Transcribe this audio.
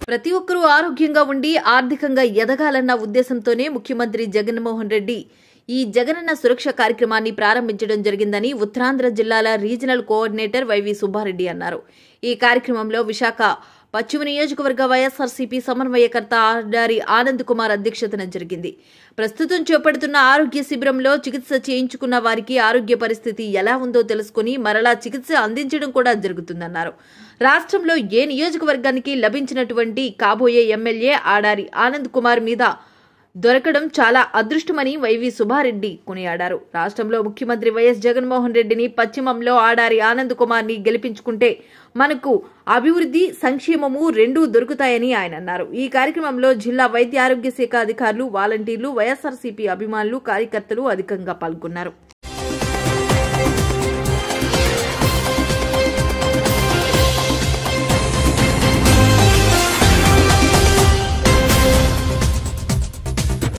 ప్రతి ఒక్కరూ ఆరోగ్యంగా ఉండి ఆర్థికంగా ఎదగాలన్న ఉద్దేశంతోనే ముఖ్యమంత్రి జగన్మోహన్ రెడ్డి ఈ జగనన్న సురక్ష కార్యక్రమాన్ని ప్రారంభించడం జరిగిందని ఉత్తరాంధ్ర జిల్లాల రీజనల్ కోఆర్డినేటర్ వైవి సుబ్బారెడ్డి అన్నారు ఈ కార్యక్రమంలో విశాఖ పశ్చిమ నియోజకవర్గ వైఎస్ఆర్సీపీ సమన్వయకర్త ఆడారి ఆనంద్ కుమార్ అధ్యక్షతన జరిగింది ప్రస్తుతం చేపడుతున్న ఆరోగ్య శిబిరంలో చికిత్స చేయించుకున్న వారికి ఆరోగ్య పరిస్థితి ఎలా ఉందో తెలుసుకుని మరలా చికిత్స అందించడం కూడా జరుగుతుందన్నారు రాష్ట్రంలో ఏ నియోజకవర్గానికి లభించినటువంటి కాబోయే ఎమ్మెల్యే ఆడారి ఆనంద్ కుమార్ మీద దొరకడం చాలా అదృష్టమని వైవి సుబ్బారెడ్డి కొనియాడారు రాష్ట్రంలో ముఖ్యమంత్రి వైఎస్ జగన్మోహన్ రెడ్డిని పశ్చిమంలో ఆడారి ఆనంద్ కుమార్ ని గెలిపించుకుంటే మనకు అభివృద్ధి సంక్షేమము రెండూ దొరుకుతాయని ఆయన అన్నారు ఈ కార్యక్రమంలో జిల్లా వైద్య ఆరోగ్య శాఖ అధికారులు వాలంటీర్లు వైఎస్ఆర్సీపీ అభిమానులు కార్యకర్తలు అధికంగా పాల్గొన్నారు